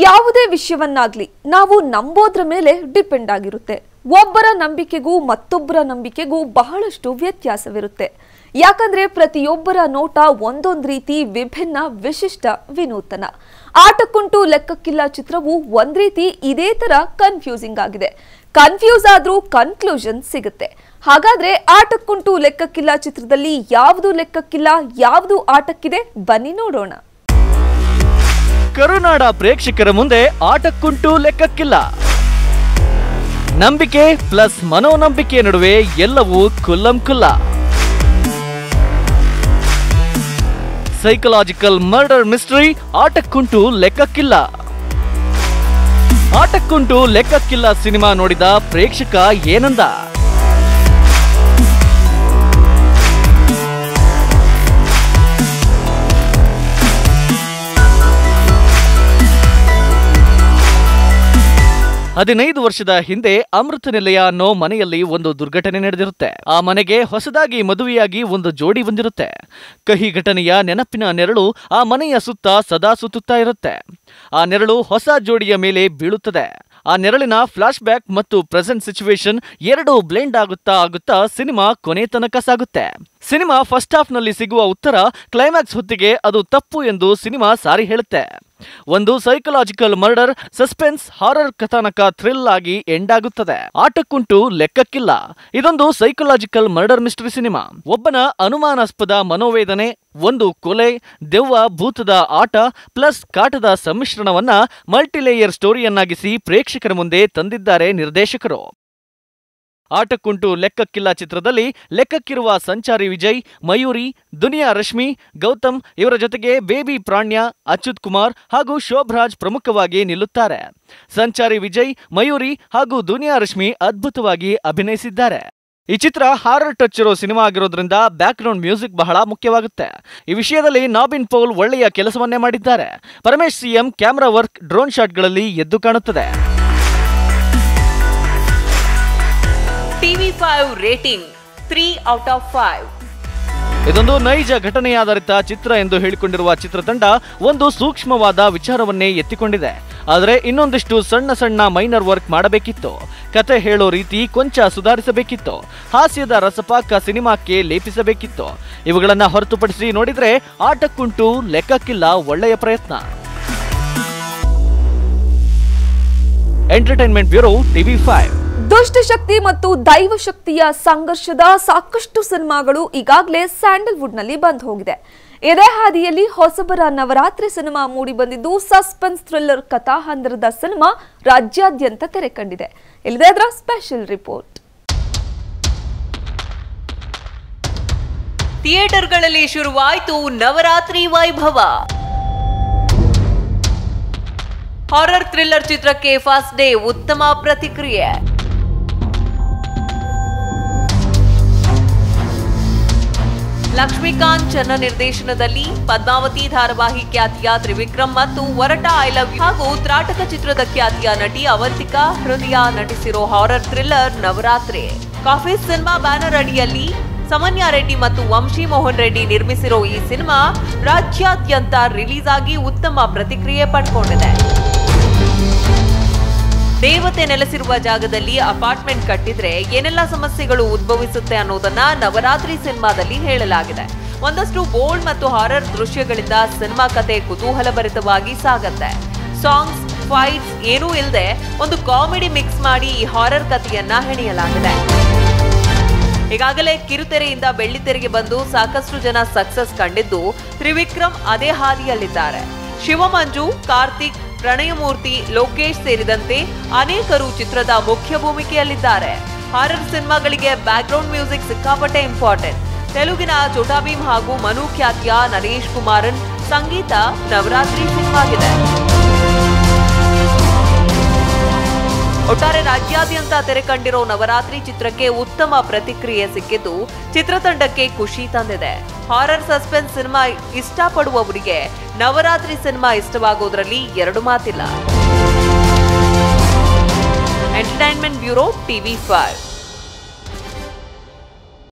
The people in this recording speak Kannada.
ಯಾವುದೇ ವಿಷಯವನ್ನಾಗ್ಲಿ ನಾವು ನಂಬೋದ್ರ ಮೇಲೆ ಡಿಪೆಂಡ್ ಆಗಿರುತ್ತೆ ಒಬ್ಬರ ನಂಬಿಕೆಗೂ ಮತ್ತೊಬ್ಬರ ನಂಬಿಕೆಗೂ ಬಹಳಷ್ಟು ವ್ಯತ್ಯಾಸವಿರುತ್ತೆ ಯಾಕಂದ್ರೆ ಪ್ರತಿಯೊಬ್ಬರ ನೋಟ ಒಂದೊಂದು ರೀತಿ ವಿಭಿನ್ನ ವಿಶಿಷ್ಟ ವಿನೂತನ ಆಟಕ್ಕುಂಟು ಲೆಕ್ಕಕ್ಕಿಲ್ಲ ಚಿತ್ರವು ಒಂದ್ ರೀತಿ ಇದೇ ತರ ಕನ್ಫ್ಯೂಸಿಂಗ್ ಆಗಿದೆ ಕನ್ಫ್ಯೂಸ್ ಆದ್ರೂ ಕನ್ಕ್ಲೂಷನ್ ಸಿಗುತ್ತೆ ಹಾಗಾದ್ರೆ ಆಟಕ್ಕುಂಟು ಲೆಕ್ಕಕ್ಕಿಲ್ಲ ಚಿತ್ರದಲ್ಲಿ ಯಾವುದು ಲೆಕ್ಕಕ್ಕಿಲ್ಲ ಯಾವುದು ಆಟಕ್ಕಿದೆ ಬನ್ನಿ ನೋಡೋಣ ಕರುನಾಡ ಪ್ರೇಕ್ಷಕರ ಮುಂದೆ ಆಟಕ್ಕುಂಟು ಲೆಕ್ಕಕ್ಕಿಲ್ಲ ನಂಬಿಕೆ ಪ್ಲಸ್ ಮನೋನಂಬಿಕೆ ನಡುವೆ ಎಲ್ಲವೂ ಕುಲ್ಲಂ ಕುಲ್ಲ ಸೈಕಲಾಜಿಕಲ್ ಮರ್ಡರ್ ಮಿಸ್ಟರಿ ಆಟಕ್ಕುಂಟು ಲೆಕ್ಕಕ್ಕಿಲ್ಲ ಆಟಕ್ಕುಂಟು ಲೆಕ್ಕಕ್ಕಿಲ್ಲ ಸಿನಿಮಾ ನೋಡಿದ ಪ್ರೇಕ್ಷಕ ಏನಂದ ಹದಿನೈದು ವರ್ಷದ ಹಿಂದೆ ಅಮೃತ ನಿಲಯ ಅನ್ನೋ ಮನೆಯಲ್ಲಿ ಒಂದು ದುರ್ಘಟನೆ ನಡೆದಿರುತ್ತೆ ಆ ಮನೆಗೆ ಹೊಸದಾಗಿ ಮದುವೆಯಾಗಿ ಒಂದು ಜೋಡಿ ಬಂದಿರುತ್ತೆ ಕಹಿ ಘಟನೆಯ ನೆನಪಿನ ನೆರಳು ಆ ಮನೆಯ ಸುತ್ತ ಸದಾ ಸುತ್ತುತ್ತಾ ಇರುತ್ತೆ ಆ ನೆರಳು ಹೊಸ ಜೋಡಿಯ ಮೇಲೆ ಬೀಳುತ್ತದೆ ಆ ನೆರಳಿನ ಫ್ಲಾಶ್ ಬ್ಯಾಕ್ ಮತ್ತು ಪ್ರೆಸೆಂಟ್ ಸಿಚುವೇಶನ್ ಎರಡು ಬ್ಲೆಂಡ್ ಆಗುತ್ತಾ ಆಗುತ್ತಾ ಸಿನಿಮಾ ಕೊನೆ ತನಕ ಸಾಗುತ್ತೆ ಸಿನಿಮಾ ಫಸ್ಟ್ ಹಾಫ್ ನಲ್ಲಿ ಸಿಗುವ ಉತ್ತರ ಕ್ಲೈಮ್ಯಾಕ್ಸ್ ಹೊತ್ತಿಗೆ ಅದು ತಪ್ಪು ಎಂದು ಸಿನಿಮಾ ಸಾರಿ ಹೇಳುತ್ತೆ ಒಂದು ಸೈಕಲಾಜಿಕಲ್ ಮರ್ಡರ್ ಸಸ್ಪೆನ್ಸ್ ಹಾರರ್ ಕಥಾನಕ ಥ್ರಿಲ್ ಆಗಿ ಎಂಡ್ ಆಗುತ್ತದೆ ಆಟಕ್ಕುಂಟು ಲೆಕ್ಕಕ್ಕಿಲ್ಲ ಇದೊಂದು ಸೈಕಲಾಜಿಕಲ್ ಮರ್ಡರ್ ಮಿಸ್ಟರಿ ಸಿನಿಮಾ ಒಬ್ಬನ ಅನುಮಾನಾಸ್ಪದ ಮನೋವೇದನೆ ಒಂದು ಕೊಲೆ ದೆವ್ವ ಭೂತದ ಆಟ ಪ್ಲಸ್ ಕಾಟದ ಸಮ್ಮಿಶ್ರಣವನ್ನ ಮಲ್ಟಿಲೇಯರ್ ಸ್ಟೋರಿಯನ್ನಾಗಿಸಿ ಪ್ರೇಕ್ಷಕರ ಮುಂದೆ ತಂದಿದ್ದಾರೆ ನಿರ್ದೇಶಕರು ಆಟಕ್ಕುಂಟು ಲೆಕ್ಕಕ್ಕಿಲ್ಲ ಚಿತ್ರದಲ್ಲಿ ಲೆಕ್ಕಕ್ಕಿರುವ ಸಂಚಾರಿ ವಿಜಯ್ ಮಯೂರಿ ದುನಿಯಾ ರಶ್ಮಿ ಗೌತಮ್ ಇವರ ಜೊತೆಗೆ ಬೇಬಿ ಪ್ರಾಣ್ಯ ಅಚ್ಯುತ್ ಕುಮಾರ್ ಹಾಗೂ ಶೋಭರಾಜ್ ಪ್ರಮುಖವಾಗಿ ನಿಲ್ಲುತ್ತಾರೆ ಸಂಚಾರಿ ವಿಜಯ್ ಮಯೂರಿ ಹಾಗೂ ದುನಿಯಾ ರಶ್ಮಿ ಅದ್ಭುತವಾಗಿ ಅಭಿನಯಿಸಿದ್ದಾರೆ ಈ ಚಿತ್ರ ಹಾರರ್ ಟಚ್ ಇರೋ ಸಿನಿಮಾ ಆಗಿರೋದ್ರಿಂದ ಬ್ಯಾಕ್ ಗ್ರೌಂಡ್ ಮ್ಯೂಸಿಕ್ ಬಹಳ ಮುಖ್ಯವಾಗುತ್ತೆ ಈ ವಿಷಯದಲ್ಲಿ ನಾಬಿನ್ ಪೌಲ್ ಒಳ್ಳೆಯ ಕೆಲಸವನ್ನೇ ಮಾಡಿದ್ದಾರೆ Paramesh CM camera work drone ಶಾಟ್ಗಳಲ್ಲಿ ಎದ್ದು ಕಾಣುತ್ತದೆ TV five rating three out of five ಇದೊಂದು ನೈಜ ಘಟನೆಯಾಧಾರಿತ ಚಿತ್ರ ಎಂದು ಹೇಳಿಕೊಂಡಿರುವ ಚಿತ್ರತಂಡ ಒಂದು ಸೂಕ್ಷ್ಮವಾದ ವಿಚಾರವನ್ನೇ ಎತ್ತಿಕೊಂಡಿದೆ ಆದರೆ ಇನ್ನೊಂದಿಷ್ಟು ಸಣ್ಣ ಸಣ್ಣ ಮೈನರ್ ವರ್ಕ್ ಮಾಡಬೇಕಿತ್ತು ಕತೆ ಹೇಳೋ ರೀತಿ ಕೊಂಚ ಸುಧಾರಿಸಬೇಕಿತ್ತು ಹಾಸ್ಯದ ರಸಪಾಕ ಸಿನಿಮಾಕ್ಕೆ ಲೇಪಿಸಬೇಕಿತ್ತು ಇವುಗಳನ್ನ ಹೊರತುಪಡಿಸಿ ನೋಡಿದ್ರೆ ಆಟಕ್ಕುಂಟು ಲೆಕ್ಕಕ್ಕಿಲ್ಲ ಒಳ್ಳೆಯ ಪ್ರಯತ್ನ ಎಂಟರ್ಟೈನ್ಮೆಂಟ್ ಬ್ಯೂರೋ ಟಿವಿ ಫೈವ್ ದುಷ್ಟಶಕ್ತಿ ಮತ್ತು ದೈವ ಶಕ್ತಿಯ ಸಂಘರ್ಷದ ಸಾಕಷ್ಟು ಸಿನಿಮಾಗಳು ಈಗಾಗಲೇ ಸ್ಯಾಂಡಲ್ವುಡ್ ನಲ್ಲಿ ಬಂದ್ ಹೋಗಿದೆ ಇದೇ ಹಾದಿಯಲ್ಲಿ ಹೊಸಬರ ನವರಾತ್ರಿ ಸಿನಿಮಾ ಮೂಡಿ ಬಂದಿದ್ದು ಸಸ್ಪೆನ್ಸ್ ಥ್ರಿಲ್ಲರ್ ಕಥಾ ಹಂದರದ ಸಿನಿಮಾ ರಾಜ್ಯಾದ್ಯಂತ ತೆರೆ ಕಂಡಿದೆ ಇಲ್ಲಿದೆ ಅದರ ಸ್ಪೆಷಲ್ ರಿಪೋರ್ಟ್ ಥಿಯೇಟರ್ಗಳಲ್ಲಿ ಶುರುವಾಯಿತು ನವರಾತ್ರಿ ವೈಭವ ಹಾರರ್ ಥ್ರಿಲ್ಲರ್ ಚಿತ್ರಕ್ಕೆ ಫಸ್ಟ್ ಡೇ ಉತ್ತಮ ಪ್ರತಿಕ್ರಿಯೆ ಲಕ್ಷ್ಮೀಕಾಂತ್ ಚನ್ನ ನಿರ್ದೇಶನದಲ್ಲಿ ಪದ್ಮಾವತಿ ಧಾರಾವಾಹಿ ಖ್ಯಾತಿಯ ತ್ರಿವಿಕ್ರಮ್ ಮತ್ತು ವರಟ ಐ ಲವ್ ಯು ಹಾಗೂ ತ್ರಾಟಕ ಚಿತ್ರದ ಖ್ಯಾತಿಯ ನಟಿ ಅವಂತಿಕಾ ಹೃದಯ ನಟಿಸಿರೋ horror thriller Navaratri coffee cinema banner ಅಡಿಯಲ್ಲಿ ಸಮನ್ಯ ರೆಡ್ಡಿ ಮತ್ತು ವಂಶಿ ಮೋಹನ್ ರೆಡ್ಡಿ ನಿರ್ಮಿಸಿರೋ ಈ ಸಿನಿಮಾ ರಾಜ್ಯಾದ್ಯಂತ ರಿಲೀಸ್ ಆಗಿ ಉತ್ತಮ ಪ್ರತಿಕ್ರಿಯೆ ಪಡ್ಕೊಂಡಿದೆ ದೇವತೆ ನೆಲೆಸಿರುವ ಜಾಗದಲ್ಲಿ ಅಪಾರ್ಟ್ಮೆಂಟ್ ಕಟ್ಟಿದ್ರೆ ಏನೆಲ್ಲ ಸಮಸ್ಯೆಗಳು ಉದ್ಭವಿಸುತ್ತೆ ಅನ್ನೋದನ್ನ ನವರಾತ್ರಿ ಸಿನಿಮಾದಲ್ಲಿ ಹೇಳಲಾಗಿದೆ ಒಂದಷ್ಟು ಬೋಲ್ಡ್ ಮತ್ತು ಹಾರರ್ ದೃಶ್ಯಗಳಿಂದ ಸಿನಿಮಾ ಕತೆ ಕುತೂಹಲಭರಿತವಾಗಿ ಸಾಗತ್ತೆ ಸಾಂಗ್ಸ್ ಫೈಟ್ಸ್ ಏನೂ ಇಲ್ಲದೆ ಒಂದು ಕಾಮಿಡಿ ಮಿಕ್ಸ್ ಮಾಡಿ ಈ ಹಾರರ್ ಕಥೆಯನ್ನ ಹೆಣೆಯಲಾಗಿದೆ ಈಗಾಗಲೇ ಕಿರುತೆರೆಯಿಂದ ಬೆಳ್ಳಿತೆರೆಗೆ ಬಂದು ಸಾಕಷ್ಟು ಜನ ಸಕ್ಸಸ್ ಕಂಡಿದ್ದು ತ್ರಿವಿಕ್ರಮ್ ಅದೇ ಹಾದಿಯಲ್ಲಿದ್ದಾರೆ ಶಿವಮಂಜು ಕಾರ್ತಿಕ್ ಪ್ರಣಯಮೂರ್ತಿ ಲೋಕೇಶ್ ಸೇರಿದಂತೆ ಅನೇಕರು ಚಿತ್ರದ ಮುಖ್ಯ ಭೂಮಿಕೆಯಲ್ಲಿದ್ದಾರೆ ಹಾರರ್ ಸಿನಿಮಾಗಳಿಗೆ ಬ್ಯಾಕ್ಗ್ರೌಂಡ್ ಮ್ಯೂಸಿಕ್ ಸಿಕ್ಕಾಪಟ್ಟೆ ಇಂಪಾರ್ಟೆಂಟ್ ತೆಲುಗಿನ ಚೋಟಾ ಭೀಮ್ ಹಾಗೂ ಮನು ಖ್ಯಾತಿಯ ನರೇಶ್ ಕುಮಾರನ್ ಸಂಗೀತ ನವರಾತ್ರಿ ಸಿನಿಮಾಗಿದೆ ಒಟ್ಟಾರೆ ರಾಜ್ಯಾದ್ಯಂತ ತೆರೆ ಕಂಡಿರೋ ನವರಾತ್ರಿ ಚಿತ್ರಕ್ಕೆ ಉತ್ತಮ ಪ್ರತಿಕ್ರಿಯೆ ಸಿಕ್ಕಿದ್ದು ಚಿತ್ರತಂಡಕ್ಕೆ ಖುಷಿ ತಂದಿದೆ ಹಾರರ್ ಸಸ್ಪೆನ್ಸ್ ಸಿನಿಮಾ ಇಷ್ಟಪಡುವವರಿಗೆ ನವರಾತ್ರಿ ಸಿನಿಮಾ ಇಷ್ಟವಾಗೋದ್ರಲ್ಲಿ ಎರಡು ಮಾತಿಲ್ಲ ಎಂಟರ್ಟೈನ್ಮೆಂಟ್ ಬ್ಯೂರೋ ಟಿವಿ ಫೈವ್